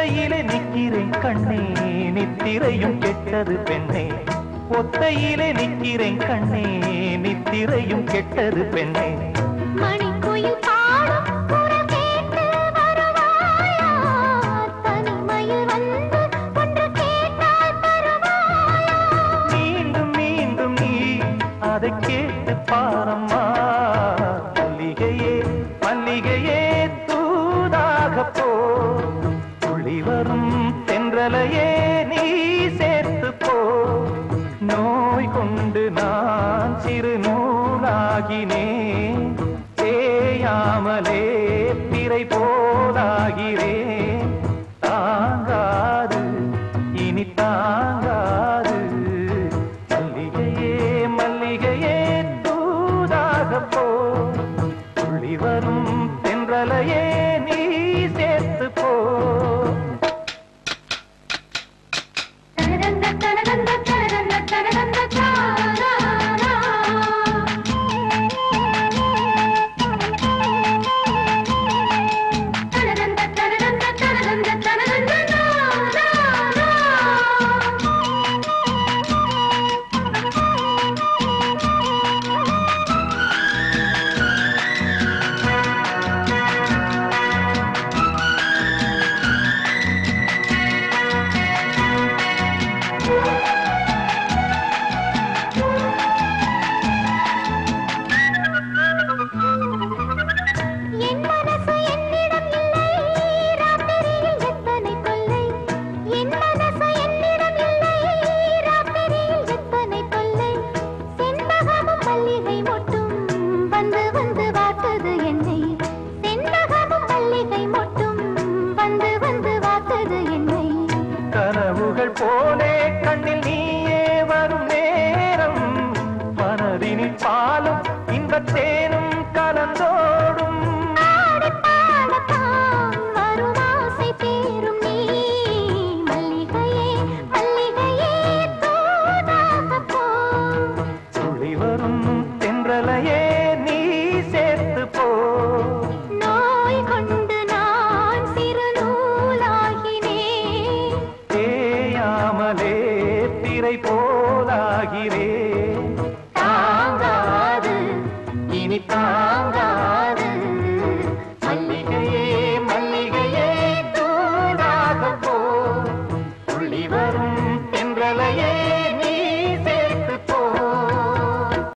ஒத்தையிலே நிக்கிறேன் கண்ணே நித்திரையும் கெட்டது பெண்ணே ஒத்தையிலே நிக்கிறேன் கண்ணே நித்திரையும் கெட்டது பெண்ணே மணிக்குயில் பாடும் குரல் கேட்டு வருவாயா தனிமையில் வந்து ஒன்று கேட்டால் தருவாயா மீண்டும் மீண்டும் நீ அதை கேட்டு பாரம்மா மல்லிகையே மல்லிகையே தூதாக போ துளி வரும் தென்றலையே நீ சேர்த்து போ நோய் கொண்டு நான் சிறு நூலாகினேன் தேயாமலே பிறை போலாகிறேன் தாங்காது இனி தாங்காது மல்லிகையே மல்லிகையே தூதாக போ துள்ளி வரும் தென்றலையே நீ சேர்த்து போ தனதந்த தனதந்த தனதந்த தனதந்த தாராரா. தனதந்த தனதந்த தனதந்த தனதந்த தாராரா. என் மனசு என்னிடம் இல்லை ராத்திரியில் எத்தனை தொல்லை என் மனசு என்னிடம் இல்லை ராத்திரியில் எத்தனை தொல்லை செண்பகமும் மல்லிகை மொட்டும் வந்து வந்து வார்த்தது என்னை செண்பகமும் மல்லிகை மொட்டும் வந்து வந்து வார்த்தது என்னை கனவுகள் போலே கண்ணில் நீயே வரும் நேரம் மனதினில் பாலும் இன்பத்தேனும் கலந்தோடும் ஆடிப் பாடத்தான் வரும் ஆசை தீரும் நீ. மல்லிகையே, மல்லிகையே, தூதாகப் போ. துளி வரும் தென்றலையே நீ சேர்த்து போ நோய் கொண்டு நான் சிறு நூலாகினேன். தேயாமலே திரை போலாகிறேன் தாங்காது இனி தாங்காது மல்லிகை